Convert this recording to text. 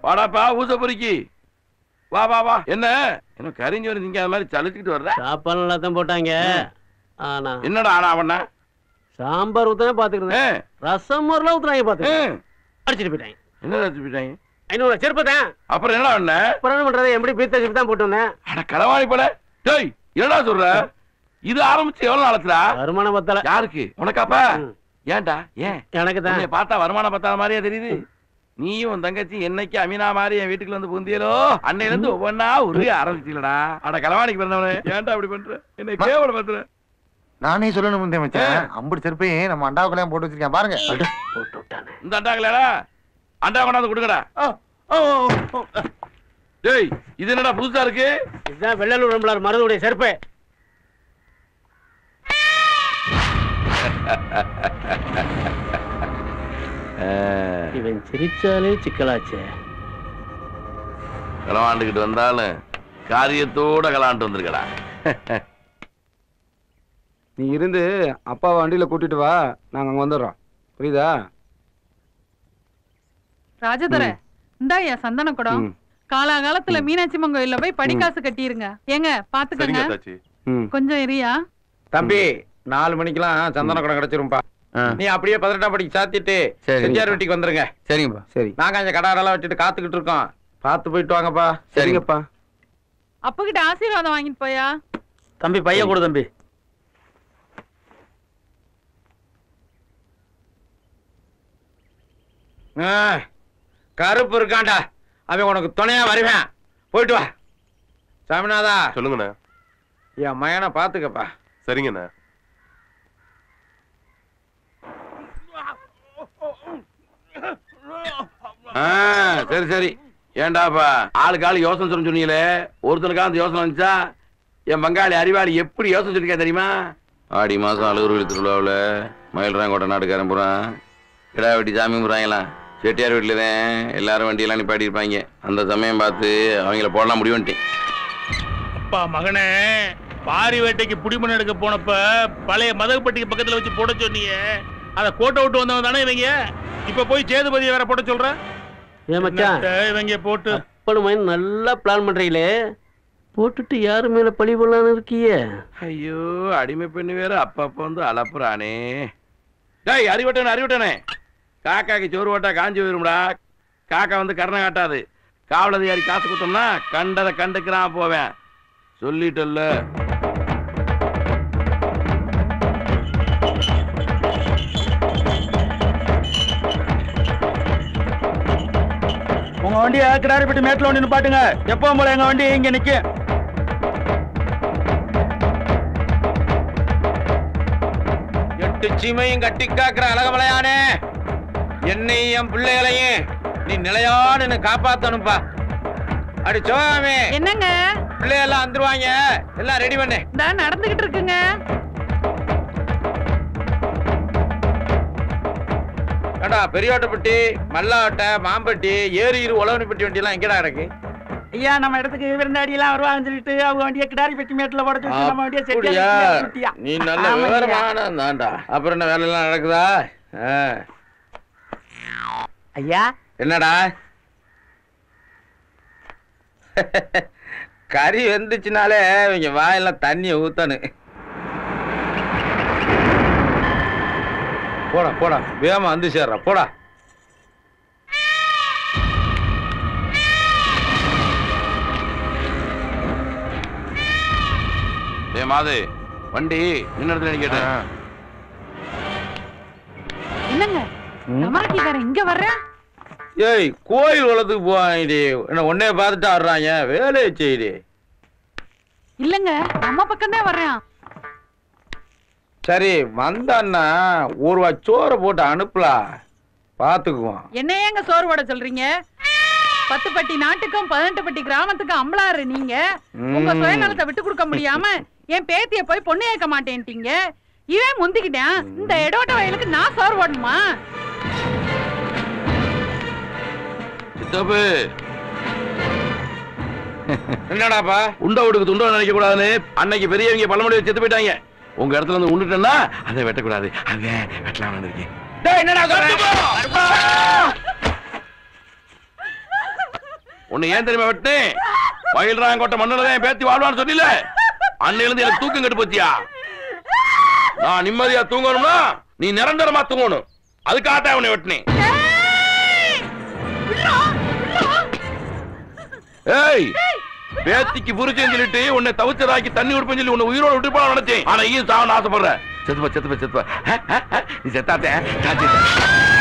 வாடாப்பா ஊச பொறுக்கி வா வா வா என்ன என்ன கரிஞ்சோறு திங்க அது மாதிரி சலிச்சுக்கிட்டு வர்ற சாப்பாடு நல்லா தான் போட்டாங்க ஆனா என்னடா ஆனா அவன சாம்பார் ஊத்தனே பாத்துக்கிறேன் ரசம் மோர்லாம் ஊத்துறாங்க பாத்துக்கிறேன் அடிச்சிட்டு போயிட்டாங்க என்ன வச்சுட்டாங்க ஐநூறு செருப்பு தான் அப்புறம் என்னடா பண்ண அப்புறம் என்ன பண்றது எப்படி பீத்த செருப்பு தான் போட்டு வந்தேன் அட களவாணி போல டேய் என்னடா சொல்ற இது ஆரம்பிச்சு எவ்வளவு நாளத்துடா வருமானம் பத்தல யாருக்கு உனக்காப்பா ஏன்டா ஏன் எனக்கு தான் உன்னைய பார்த்தா வருமானம் பத்தாத மாதிரியா தெரியுது நீயும் உன் தங்கச்சி என்னைக்கு அமீனா மாதிரி என் வீட்டுக்குள்ள வந்து புந்தியலோ அன்னையில இருந்து ஒவ்வொன்னா உருக ஆரம்பிச்சீங்களடா அட களவாணிக்கு பிறந்தவனே ஏன்டா அப்படி பண்ற என்னை கேவல பண்ற நானே சொல்லணும் முந்தே மச்சான் அம்புடி செருப்பையும் நம்ம அண்டாவுக்குள்ளேயும் போட்டு வச்சிருக்கேன் பாருங்க இந்த அண்டாங்களா அண்டா கொண்டாந்து கொடுங்கடா டேய் இது என்னடா புதுசா இருக்கு இதுதான் வெள்ளலூர் ரம்பலார் மருதுடைய செருப்பு இவன் சிரிச்சாலே சிக்கலாச்சே களவாண்டுகிட்டு வந்தாலும் காரியத்தோட கலாண்டு வந்திருக்கடா நீ இருந்து அப்பாவை வண்டியில கூட்டிட்டு வா நாங்க அங்க வந்துடுறோம் புரியுதா ராஜதுரை இந்தாயா சந்தன குடம் காலாகாலத்துல மீனாட்சி அம்மன் கோயில்ல போய் படிக்காசு கட்டிருங்க ஏங்க பாத்துக்கங்க கொஞ்சம் இரியா தம்பி நாலு மணிக்கெல்லாம் சந்தன குடம் கிடைச்சிரும்பா நீ அப்படியே பதினெட்டாம் படிக்கு சாத்திட்டு சரிங்க. செஞ்சார் வீட்டுக்கு வந்துருங்க சரிங்கப்பா சரி நாங்க அங்க கடாரெல்லாம் வச்சுட்டு காத்துக்கிட்டு இருக்கோம் பார்த்து போயிட்டு வாங்கப்பா சரிங்கப்பா அப்பகிட்ட ஆசீர்வாதம் வாங்கிட்டு போயா தம்பி பையன் கொடு தம்பி ஆ, கருப்பு இருக்கான்டா அவன் உனக்கு துணையா வருவேன் போயிட்டு வா சாமிநாதா சொல்லுங்கண்ணே என் மயனை பாத்துக்கப்பா சரிங்கண்ணே ஆ, சரி சரி ஏண்டாப்பா ஆளுக்கு ஆளு யோசனை சொல்ல சொன்னீங்களே ஒருத்தனுக்கா அந்த யோசனை வந்துச்சா என் பங்காளி அறிவாளி எப்படி யோசனை சொல்லிருக்கா தெரியுமா ஆடி மாசம் அழுகுருவி திருவிழாவில் மயில்ராங்கோட்டை நாட்டுக்காரன் புறான் கிடா வெட்டி சாமி கும்பிட்றாங்களாம் செட்டியார் வீட்டில் தான் எல்லாரும் வண்டியெல்லாம் நிப்பாட்டி இருப்பாங்க அந்த சமயம் பார்த்து அவங்கள போடலாம் முடிவுன்ட்டேன் அப்பா மகனே பாரி வேட்டைக்கு புடிமண் எடுக்க போனப்ப பழைய மதகுப்பட்டிக்கு பக்கத்துல வச்சு போட சொன்னீங்க அத கோட்டை விட்டு வந்தவன் தானே இவங்க இப்ப போய் சேதுபதியை வேற போட சொல்ற ஏன் மச்சான் என்னத்த இவங்க போட்டு அப்பனு மயன் நல்லா பிளான் பண்றீங்களே போட்டுட்டு யாரு மேல பழி போடலான்னு இருக்கியே ஐயோ அடிமை பெண்ணு வேற அப்பப்ப வந்து அலப்புறானே டேய் அறிவட்டனே அறிவட்டனே காக்காக்கு சோறு ஓட்டா காஞ்சி போயிரும்டா காக்கா வந்து கருணை காட்டாது காவல் அதிகாரி காசு கொடுத்தோம்னா கண்டதை கண்டுக்கிறான் போவேன் சொல்லிட்டல்ல உங்க வண்டியை கிடாரிப்பட்டி மேட்ல ஒண்ணு நிப்பாட்டுங்க எப்பவும் போல எங்க வண்டி இங்க நிக்க எட்டு சீமையும் கட்டி காக்குற அழகமலையானே என்னையும் என் பிள்ளைகளையும் நீ நிலையானு காப்பாத்தணும்பா அடி சிவகாமி என்னங்க பிள்ளையெல்லாம் வந்துருவாங்க எல்லாம் ரெடி பண்ணு இந்த நடந்துகிட்டு இருக்குங்க ஏண்டா பெரியோட்டப்பட்டி மல்லாவட்டை மாம்பட்டி ஏரியிரு உழவனிப்பட்டி வண்டி எல்லாம் எங்கடா இருக்கு ஐயா நம்ம இடத்துக்கு விருந்தாடி எல்லாம் வருவாங்கன்னு சொல்லிட்டு அவங்க வண்டியை கிடாரி பெட்டி மேட்ல போட சொல்லி நம்ம வண்டியை அப்படியா செட்டியா நீ நல்ல ஆமாய்யா. விவரமான தாண்டா அப்புறம் என்ன வேலை எல்லாம் நடக்குதா ஆ. ஐயா என்னடா கறி வெந்துச்சுனாலே இவங்க வாயெல்லாம் தண்ணியை ஊத்தனு போடா போடா வேகமா வந்து சேர்றா போடா ஏ மாது வண்டி நின்ன இடத்துல கேட்டேன் என்னங்க நமரட்டிக்காரன் இங்க வர்ற ஏய் கோயில் குளத்துக்கு போவாங்கடி என்ன உன்னைய பார்த்துட்டு ஆடுறாங்க வேலையை செய்டி இல்லங்க நம்ம பக்கம் தான் வர்றான் சரி வந்தான்னா ஒரு ரூபா சோறை போட்டு அனுப்பலாம் பார்த்துக்குவோம் என்ன ஏங்க சோறு போட சொல்றீங்க பத்து பட்டி நாட்டுக்கும் பதினெட்டு பட்டி கிராமத்துக்கும் அம்பளாரு நீங்க உங்க ம். சுயநலத்தை விட்டு கொடுக்க முடியாம என் பேத்திய போய் பொண்ணு ஏற்க மாட்டேன்ட்டீங்க இவன் முந்திக்கிட்டேன் இந்த எடோட்ட வயலுக்கு நான் சோறு போடணுமா சித்தப்பு என்னடாப்பா உண்டை விடுக்கு துண்டை நினைக்க கூடாதுன்னு அன்னைக்கு பெரியவங்க பழமொழி செத்து போயிட்டாங்க உங்க இடத்துல வந்து உண்டுட்டேன்னா அதை வெட்டக்கூடாது அதை வெட்டலாம்னு இருக்கேன் டேய் என்னடா சொல்ற? உன்னை ஏன் தெரியுமா வெட்டினேன் மயில்ராயங்கோட்டை மண்ணில் தான் என் பேத்தி வாழ்வான்னு சொன்னில அன்னையில இருந்து எனக்கு தூக்கம் கெட்டு போச்சியா நான் நிம்மதியா தூங்கணும்னா நீ நிரந்தரமா தூங்கணும் அதுக்காகத்தான் உன்னை வெட்டினேன் ஏய் பேத்திக்கு புரிச்சேன்னு சொல்லிட்டு உன்னை தவிச்சதாக்கி தண்ணி விடுப்பேன்னு சொல்லி உன்னை உயிரோட விட்டு போல நினைச்சேன் ஆனா ஈ சாவன்னு ஆசைப்படுற செத்துப்பா செத்துப்பா செத்துப்பா நீ செத்தாத்தே